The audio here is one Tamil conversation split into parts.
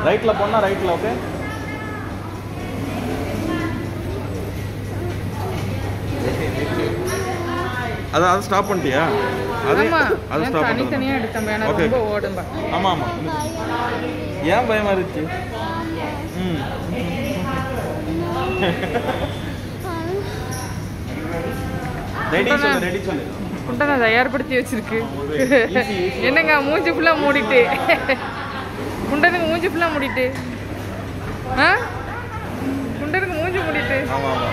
ரைட்டில் போனால் ரைட்டில் ஓகே அது அது ஸ்டாப் பண்ணிட்டியா அது ஆமா அது நான் ஸ்டாப் பண்ணி தனித்தனியா எடுத்தேன் ஏன்னா Okay. ரொம்ப ஓடும்பா ஆமாம் ஆமாம் ஏன் பயமா இருந்துச்சு ம் ரெடி சொல்லு ரெடி சொல்லு குண்டனை தயார்படுத்தி வச்சிருக்கு என்னங்க மூஞ்சி ஃபுல்லா மூடிட்டு குண்டனுக்கு மூஞ்சி ஃபுல்லா மூடிட்டு ஆ குண்டனுக்கு மூஞ்சி மூடிட்டு ஆமாம்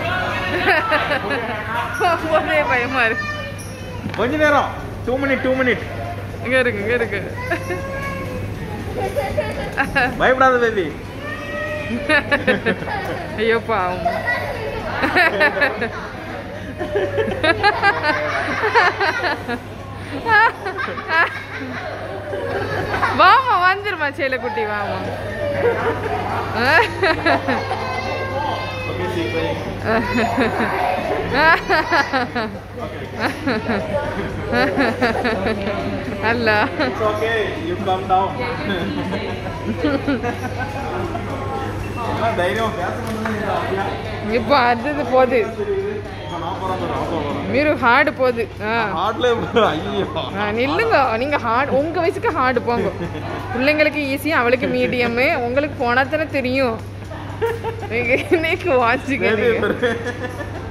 ஆமாம் ஒரே பயமா இருக்கு கொஞ்ச நேரம் டூ மினிட் டூ மினிட் இங்க இருக்கு இங்க இருக்கு பயப்படாத பேபி ஐயோ பாவம் வாமா வந்துருமா சேலக்குட்டி வாமா ஓகே சீக்கிரம் அல்ல it's okay you calm down தைரியம் பேச முடியும் இப்போ அது போகுது நான் போகிறேன் நான் போகிறேன் మీరు హార్డ్ పోదు ఆ. ஹார்ட்ல ஐயோ ஆ, நில்லுங்க நீங்க ஹார்ட் உங்க வயசுக்கு ஹார்டு போங்க பிள்ளைங்களுக்கு ஈஸி அவளுக்கு மீடியம் உங்களுக்கு போனா தானே தெரியும் இன்னைக்கு வாட்சிக்க பேபி